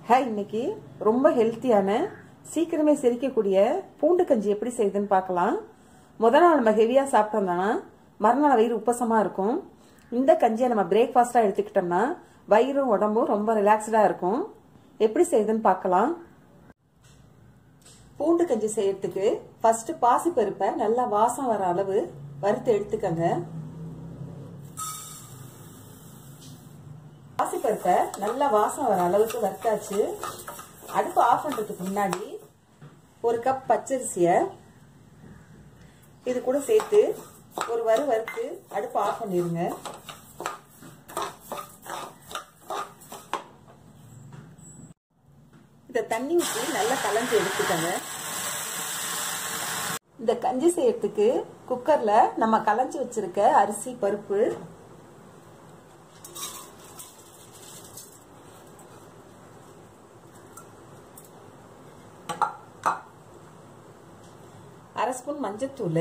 hi இன்னைக்கு ரொம்ப ஹெல்த்தியான சீக்கிரமே செரிக்கக்கூடிய பூண்டு கஞ்சி எப்படி செய்யுதுன்னு பார்க்கலாம் முத நாள் நம்ம ஹெவியாக சாப்பிட்டோம்னா மறுநாள் வயிறு உப்பசமாக இருக்கும் இந்த கஞ்சியை நம்ம பிரேக்ஃபாஸ்ட்டாக எடுத்துக்கிட்டோம்னா வயிறும் உடம்பும் ரொம்ப ரிலாக்ஸ்டாக இருக்கும் எப்படி செய்யுதுன்னு பார்க்கலாம் பூண்டு கஞ்சி செய்யறதுக்கு ஃபர்ஸ்ட் பாசிப்பருப்பை நல்லா வாசம் வர அளவு வறுத்து எடுத்துக்கங்க பாசிப்பருப்பை நல்லா வாசம் வர அளவுக்கு வறுத்தாச்சு அடுப்பு ஆஃப் பண்றதுக்கு முன்னாடி ஒரு கப் பச்சரிசிய இது கூட சேர்த்து ஒரு வறு வறுத்து அடுப்பு ஆஃப் பண்ணிருங்க இந்த தண்ணி ஊற்றி நல்லா கலந்து எடுத்துக்கங்க இந்த கஞ்சி செய்யறதுக்கு குக்கர்ல நம்ம கலைஞ்சு வச்சிருக்க அரிசி பருப்பு அரை ஸ்பூன் மஞ்சத்தூள்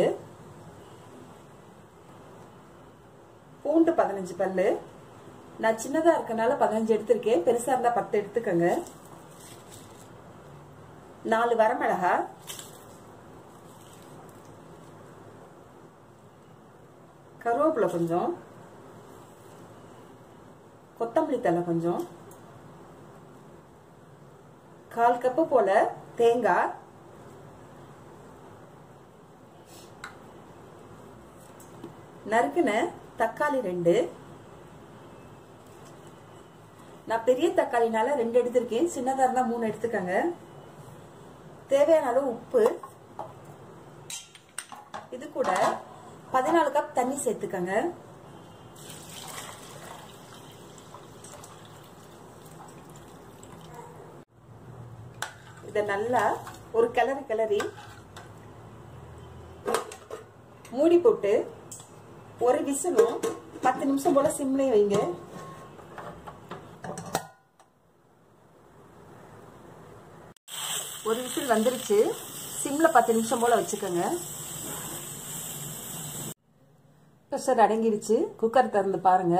பூண்டு பதினஞ்சு பல்லு நான் சின்னதா இருக்கனால பதினஞ்சு எடுத்திருக்கேன் பெருசா இருந்தா பத்து எடுத்துக்கங்க நாலு வரமிளகா கருவேப்பிலை கொஞ்சம் கொத்தமல்லி தலை கொஞ்சம் கால் கப்பு போல தேங்காய் நறுக்குன தக்காளி ரெண்டு நான் பெரிய தக்காளினால ரெண்டு எடுத்திருக்கேன் சின்னதா இருந்தா மூணு எடுத்துக்கங்க தேவையான அளவு உப்பு இது கூட பதினாலு கப் தண்ணி சேர்த்துக்கங்க இத நல்லா ஒரு கிளறி கிளறி மூடி போட்டு ஒரு விசிலும் பத்து நிமிஷம் போல சிம்லே வைங்க ஒரு விசில் வந்துருச்சு சிம்ல பத்து நிமிஷம் போல வச்சுக்கோங்க ப்ரெஷர் அடங்கிடுச்சு குக்கர் திறந்து பாருங்க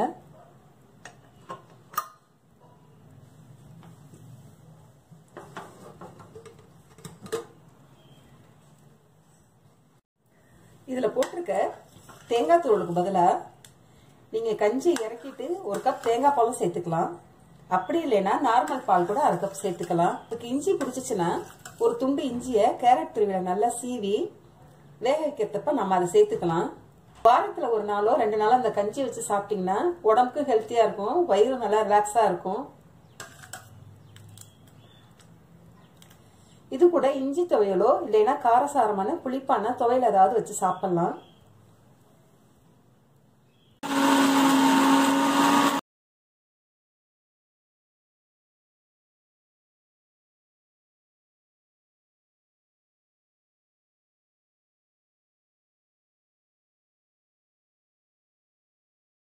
இதுல போட்டிருக்க தேங்காய் தூளுக்கு பதிலா நீங்க கஞ்சி இறக்கிட்டு ஒரு கப் தேங்காய் பாலும் சேர்த்துக்கலாம் அப்படி இல்லைன்னா நார்மல் பால் கூட அரை கப் சேர்த்துக்கலாம் இதுக்கு இஞ்சி பிடிச்சிச்சுன்னா ஒரு துண்டு இஞ்சியை கேரட் திருவிழா நல்லா சீவி வேக வைக்கிறதப்ப நம்ம அதை சேர்த்துக்கலாம் வாரத்துல ஒரு நாளோ ரெண்டு நாளோ அந்த கஞ்சி வச்சு சாப்பிட்டீங்கன்னா உடம்புக்கு ஹெல்த்தியா இருக்கும் வயிறு நல்லா ரிலாக்ஸா இருக்கும் இது கூட இஞ்சி துவையலோ இல்லைன்னா காரசாரமான புளிப்பான துவையல் ஏதாவது வச்சு சாப்பிடலாம்